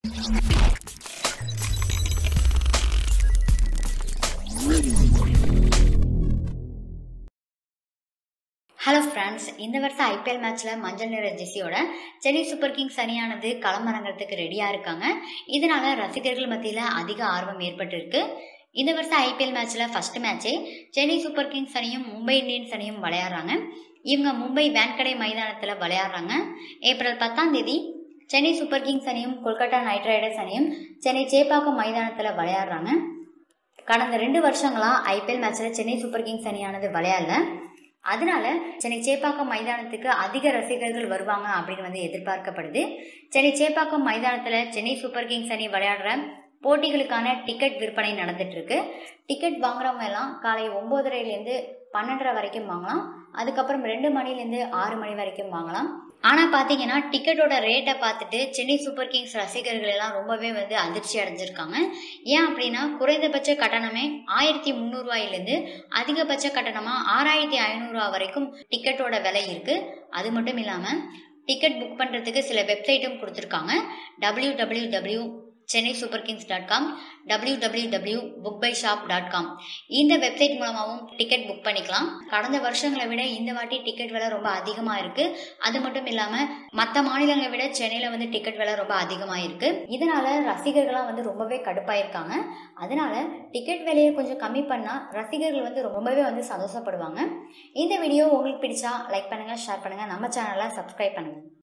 hello friends இந்த வருஷம் IPL மேட்ச்சில் மஞ்சள் நிற ஜெர்சியோட சென்னை சூப்பர் கிங்ஸ் அணியானது களமிறங்கிறதுக்கு ரெடியாக இருக்காங்க இதனால ரசிகர்கள் மத்தியில் அதிக ஆர்வம் ஏற்பட்டிருக்கு இந்த வருஷம் ஐபிஎல் மேட்ச்சில் ஃபர்ஸ்ட் மேட்சே சென்னை சூப்பர் கிங்ஸ் அணியும் மும்பை இந்தியன்ஸ் அணியும் விளையாடுறாங்க இவங்க மும்பை வேன்கடை மைதானத்தில் விளையாடுறாங்க ஏப்ரல் பத்தாம் தேதி சென்னை சூப்பர் கிங்ஸ் அணியும் கொல்கத்தா நைட் ரைடர்ஸ் அணியும் சென்னை சேப்பாக்கம் மைதானத்தில் விளையாடுறாங்க கடந்த ரெண்டு வருஷங்களா ஐபிஎல் மேட்ச்சில் சென்னை சூப்பர் கிங்ஸ் அணியானது விளையாடல அதனால சென்னை சேப்பாக்கம் மைதானத்துக்கு அதிக ரசிகர்கள் வருவாங்க அப்படின்னு வந்து எதிர்பார்க்கப்படுது சென்னை சேப்பாக்கம் மைதானத்தில் சென்னை சூப்பர் கிங்ஸ் அணி விளையாடுற போட்டிகளுக்கான டிக்கெட் விற்பனை நடந்துட்டு இருக்கு டிக்கெட் வாங்குறவங்க எல்லாம் காலை ஒன்பதரைலேருந்து பன்னெண்டரை வரைக்கும் வாங்கலாம் அதுக்கப்புறம் ரெண்டு மணிலேருந்து ஆறு மணி வரைக்கும் வாங்கலாம் ஆனால் பார்த்தீங்கன்னா டிக்கெட்டோட ரேட்டை பார்த்துட்டு சென்னை சூப்பர் கிங்ஸ் ரசிகர்கள் எல்லாம் ரொம்பவே வந்து அதிர்ச்சி அடைஞ்சிருக்காங்க ஏன் அப்படின்னா குறைந்தபட்ச கட்டணமே ஆயிரத்தி முந்நூறுவாயிலேருந்து அதிகபட்ச கட்டணமாக ஆறாயிரத்தி ஐநூறுரூவா வரைக்கும் டிக்கெட்டோட விலை இருக்குது அது மட்டும் இல்லாமல் டிக்கெட் புக் பண்ணுறதுக்கு சில வெப்சைட்டும் கொடுத்துருக்காங்க W W W Chennai Super Kings dot com W W W book by shop dot com இந்த வெப்சைட் மூலமாகவும் டிக்கெட் புக் பண்ணிக்கலாம் கடந்த வருஷங்களை விட இந்த வாட்டி டிக்கெட் விலை ரொம்ப அதிகமாக இருக்குது அது மட்டும் இல்லாமல் மற்ற மாநிலங்களை விட சென்னையில் வந்து டிக்கெட் விலை ரொம்ப அதிகமாக இருக்குது இதனால ரசிகர்கள்லாம் வந்து ரொம்பவே கடுப்பாயிருக்காங்க அதனால டிக்கெட் விலையை கொஞ்சம் கம்மி பண்ணால் ரசிகர்கள் வந்து ரொம்பவே வந்து சந்தோஷப்படுவாங்க இந்த வீடியோ உங்களுக்கு பிடிச்சா லைக் பண்ணுங்கள் ஷேர் பண்ணுங்கள் நம்ம சேனலை சப்ஸ்கிரைப் பண்ணுங்கள்